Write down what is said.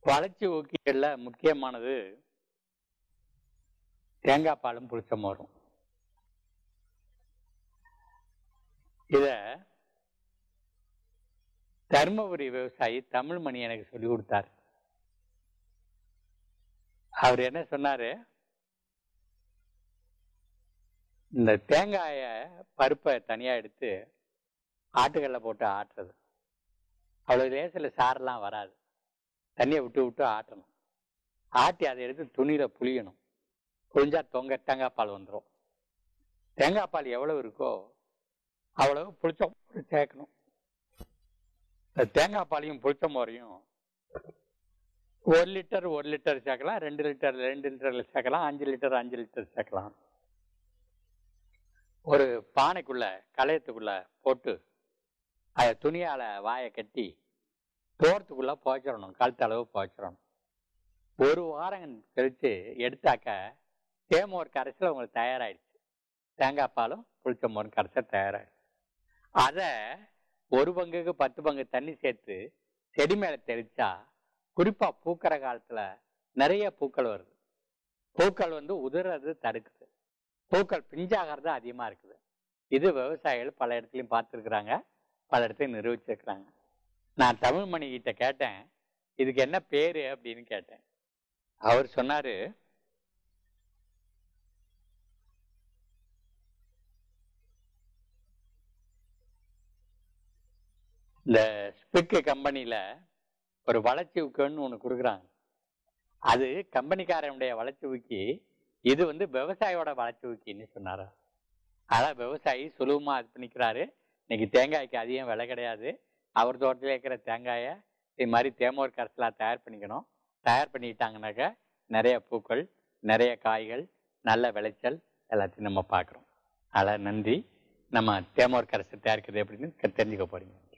வளர்ச்சி ஊக்கிகள்ல முக்கியமானது தேங்காய் பாலும் புளிச்ச மோரும் இத தருமபுரி விவசாயி தமிழ்மணி எனக்கு சொல்லி கொடுத்தாரு அவர் என்ன சொன்னாரு இந்த தேங்காய பருப்பை தனியா எடுத்து ஆட்டுக்கல்ல போட்டு ஆட்டுறது அவ்வளவு லேசில் சாரெல்லாம் வராது தண்ணியை விட்டு விட்டு ஆட்டணும் ஆட்டி அதை எடுத்து துணியில புளியணும் புளிஞ்சா தொங்க தேங்காய் பால் வந்துடும் தேங்காய் பால் எவ்வளவு இருக்கோ அவ்வளவு புளிச்ச மோர் சேர்க்கணும் இந்த தேங்காய் பாலையும் புளிச்ச மோரையும் ஒரு லிட்டர் ஒரு லிட்டர் சேர்க்கலாம் ரெண்டு லிட்டர் ரெண்டு லிட்டர்ல சேர்க்கலாம் அஞ்சு லிட்டர் அஞ்சு லிட்டர் சேர்க்கலாம் ஒரு பானைக்குள்ள களையத்துக்குள்ள போட்டு அதை துணியால வாயை கட்டி தோரத்துக்குள்ள புதைச்சிடணும் கழுத்து அளவு புதைச்சிடணும் ஒரு வாரம் கழிச்சு எடுத்தாக்க தேமோர் கரைசல் உங்களுக்கு தயாராயிடுச்சு தேங்காய் பாலும் புளிச்ச மோரும் கரைசல் தயாராயிடுச்சு அதை ஒரு பங்குக்கு பத்து பங்கு தண்ணி சேர்த்து செடி மேல தெளிச்சா குறிப்பா பூக்கிற காலத்துல நிறைய பூக்கள் வருது பூக்கள் வந்து உதிர்றது தடுக்குது பூக்கள் பிஞ்சாகிறது அதிகமா இருக்குது இது விவசாயிகள் பல இடத்துலயும் பார்த்துருக்குறாங்க பல இடத்துலையும் நிரூபிச்சிருக்கிறாங்க நான் தமிழ்மணி கிட்ட கேட்டேன் இதுக்கு என்ன பேரு அப்படின்னு கேட்டேன் அவர் சொன்னாரு இந்த ஸ்பிக்கு கம்பெனியில ஒரு வளர்ச்சி ஊக்கம்னு ஒன்று கொடுக்குறாங்க அது கம்பெனிக்காரனுடைய வளர்ச்சி ஊக்கி இது வந்து விவசாயியோட வளர்ச்சி ஊக்கின்னு சொன்னாரா அதான் விவசாயி சுலபமா இது பண்ணிக்கிறாரு இன்னைக்கு தேங்காய்க்கு அதிகம் விலை கிடையாது அவர் தோட்டத்தில் இருக்கிற தேங்காயை இது மாதிரி தேமோர் கரைசலாக தயார் பண்ணிக்கணும் தயார் பண்ணிக்கிட்டாங்கனாக்க நிறைய பூக்கள் நிறைய காய்கள் நல்ல விளைச்சல் எல்லாத்தையும் நம்ம பார்க்குறோம் அதனால் நன்றி நம்ம தேமோர் கரைசல் தயாரிக்கிறது எப்படின்னு தெரிஞ்சுக்க போறீங்க